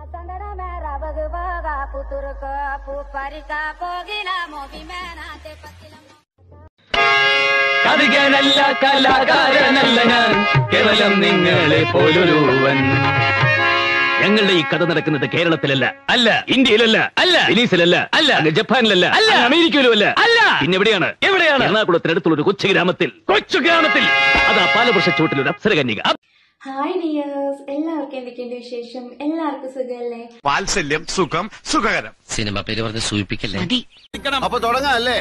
ಚಂದನ ಮೇರ ಬಗುವಾಗ ಪುತುರುಕ ಪೂಪರಿಕ ಕೋಗಿಲ ಮೋಬಿ ಮೇನಾತೆ ಪಕ್ಕಿಲ കവികനല്ല കലാകാരനല്ല ഞാൻ കേവലം നിങ്ങളെ പോലൊരുവൻ ഞങ്ങളുടെ ഈ കഥ നടക്കുന്നത് കേരളത്തിലല്ല അല്ല ഇന്ത്യയിലല്ല അല്ല വെനീസിലല്ല അല്ല അങ്ങ് ജപ്പാനിലല്ല അല്ല അമേരിക്കയിലും അല്ല അല്ല പിന്നെ എവിടെയാണ് എവിടെയാണ് എറണാകുളത്തിനടുത്തുള്ള ഒരു കൊച്ചു ഗ്രാമത്തിൽ കൊച്ചു ഗ്രാമത്തിൽ അതാ പാലവൃക്ഷ ചുവട്ടിൽ ഒരു അപ്സരകന്യക ഹായ് ഡിയേഴ്സ് എല്ലാവർക്കും എന്തൊക്കെയുണ്ട് വിശേഷം എല്ലാവർക്കും സുഖമല്ലേ വാത്സല്യം സുഖം സുഖകരം സിനിമ പേര് പറഞ്ഞ് സൂചിപ്പിക്കല്ലേ അപ്പൊ തുടങ്ങാം അല്ലേ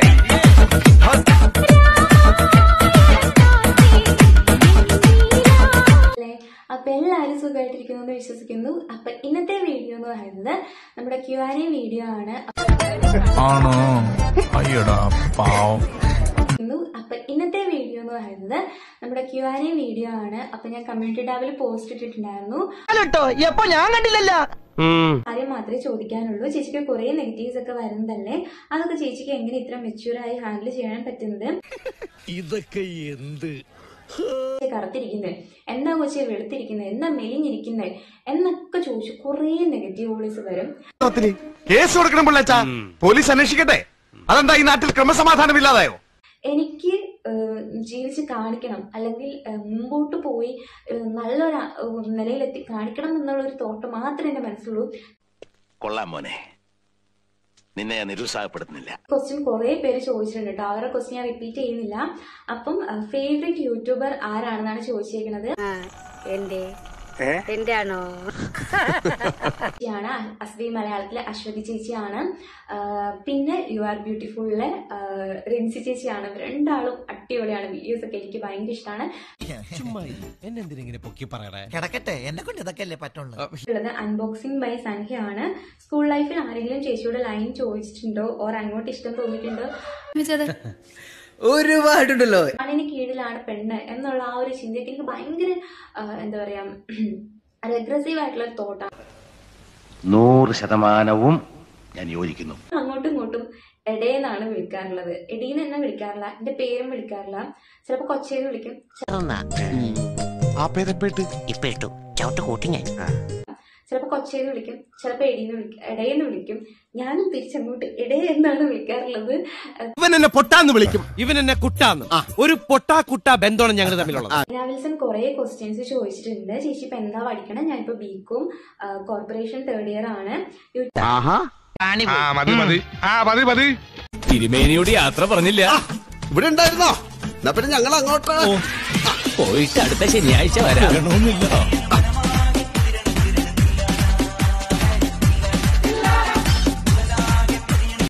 അല്ലേ അപ്പൊ എല്ലാവരും സുഖമായിട്ടിരിക്കുന്നു എന്ന് വിശ്വസിക്കുന്നു അപ്പൊ ഇന്നത്തെ വീഡിയോ എന്ന് പറയുന്നത് നമ്മുടെ ക്യു ആർ എ വീഡിയോ ആണ് ആണോ അയ്യടാ പാവം ഇന്നു അപ്പൊ ഇന്നത്തെ വീഡിയോ എന്ന് പറയുന്നത് നമ്മുടെ ക്യു ആർ എ വീഡിയോ ആണ് അപ്പൊ ഞാൻ കമ്മ്യൂണിറ്റി ടാബിൽ പോസ്റ്റ് ഇട്ടിട്ടുണ്ടായിരുന്നു എപ്പോ ഞാൻ കണ്ടില്ലല്ലോ കാര്യം മാത്രമേ ചോദിക്കാനുള്ളൂ ചേച്ചിക്ക് കുറെ നെഗറ്റീവ്സ് ഒക്കെ വരുന്നതല്ലേ അതൊക്കെ ചേച്ചിക്ക് എങ്ങനെ ഇത്ര മെച്യൂർ ആയി ഹാൻഡിൽ ചെയ്യാൻ പറ്റുന്നത് ഇതൊക്കെ എന്ത് കൊച്ചേ കറുത്തിരിക്കുന്നത് എന്താ കൊച്ചെ വെളുത്തിരിക്കുന്നത് എന്താ മെലിഞ്ഞിരിക്കുന്നത് എന്നൊക്കെ ചോദിച്ചു കുറേ നെഗറ്റീവ് വോളീസ് വരും കേസ് കൊടുക്കണം പിള്ളേച്ചാ പോലീസ് അന്വേഷിക്കട്ടെ അതെന്താ ഈ നാട്ടിൽ ക്രമസമാധാനം ഇല്ലാതായോ എനിക്ക് ഏഹ്, ജീവിച്ച് കാണിക്കണം അല്ലെങ്കിൽ ഏഹ്, മുമ്പോട്ട് പോയി ഏഹ്, നല്ലൊരു ഏഹ്, നിലയിലെത്തി കാണിക്കണം എന്നുള്ള ഒരു തോട്ട് മാത്രമേ എന്റെ മനസ്സിലുള്ളൂ കൊള്ളാം മോനെ നിന്നെ ഞാൻ നിരുത്സാഹപ്പെടുത്തുന്നില്ല ക്വസ്റ്റ്യൻ കുറെ പേര് ചോദിച്ചിട്ടുണ്ട് കേട്ടോ അവരുടെ ക്വസ്റ്റ്യൻ ഞാൻ റിപ്പീറ്റ് ചെയ്യുന്നില്ല അപ്പം ഫേവറേറ്റ് യൂട്യൂബർ ആരാണെന്നാണ് ചോദിച്ചേക്കുന്നത് എന്റെ എന്റെ ആണോ ചേച്ചിയാണ് അസ്ബി മലയാളത്തിലെ അശ്വതി ചേച്ചിയാണ് ആ, പിന്നെ യു ആർ ബ്യൂട്ടിഫുള്ളിലെ റിൻസി ചേച്ചിയാണ് ഇവർ രണ്ടാളും അടിപൊളിയാണ് വീഡിയോസ് ഒക്കെ എനിക്ക് ഭയങ്കര ഇഷ്ടമാണ് എന്നെന്തിനെ പൊക്കി പറയണേ കിടക്കട്ടെ എന്നെ കൊണ്ട് ഇതൊക്കെ അല്ലേ പറ്റുള്ളൂ ഉള്ളത് അൺബോക്സിംഗ് ബൈ സംഖ്യയാണ് സ്കൂൾ ലൈഫിൽ ആരെങ്കിലും ചേച്ചിയുടെ ലൈൻ ചോദിച്ചിട്ടുണ്ടോ ഓർ അങ്ങോട്ട് ഇഷ്ടം തോന്നിയിട്ടുണ്ടോ ഒരുപാടുണ്ടല്ലോ ആണിന് കീഴിലാണ് പെണ്ണ് എന്നുള്ള ആ ഒരു ചിന്തയ്ക്ക് എനിക്ക് ഭയങ്കര ആ, എന്താ പറയാ റെഗ്രസീവ് ആയിട്ടുള്ള ഒരു തോട്ടാണ് നൂറ് ശതമാനവും ഞാൻ യോജിക്കുന്നു അങ്ങോട്ടും ഇങ്ങോട്ടും എടേന്നാണ് വിളിക്കാറുള്ളത് എടീന്ന് തന്നെ വിളിക്കാറില്ല എന്റെ പേരും വിളിക്കാറില്ല ചിലപ്പോ കൊച്ചേന്ന് വിളിക്കും ആ പേരപ്പേട്ട് ഇപ്പൊ ഇട്ടു ചവിട്ട് കൂട്ടി ഞാൻ ചിലപ്പോ കൊച്ചേന്ന് വിളിക്കും ചിലപ്പോ എടീന്ന് വിളിക്കും എടേന്ന് വിളിക്കും ഞാനും തിരിച്ചങ്ങോട്ട് എടേ എന്നാണ് വിളിക്കാറുള്ളത് ഇവൻ എന്നെ പൊട്ടാന്ന് വിളിക്കും ഇവൻ എന്നെ കുട്ടാന്ന് ഒരു പൊട്ടാ കുട്ടാ ബന്ധമാണ് ഞങ്ങൾ തമ്മിലുള്ളത് വിൽസൺ കുറെ ക്വസ്റ്റ്യൻസ് ചോദിച്ചിട്ടുണ്ട് ചേച്ചി ഇപ്പൊ എന്താ പഠിക്കണം ഞാനിപ്പോ ബികോം കോർപ്പറേഷൻ തേർഡ് ഇയർ ആണ് ആ മതി മതി ആ മതി മതി തിരുമേനിയോട് യാത്ര പറഞ്ഞില്ല ഇവിടെ ഉണ്ടായിരുന്നോ എന്നാ പിന്നെ ഞങ്ങൾ അങ്ങോട്ട് പോയിട്ട് അടുത്ത ശനിയാഴ്ച വരാം വരണമെന്നില്ല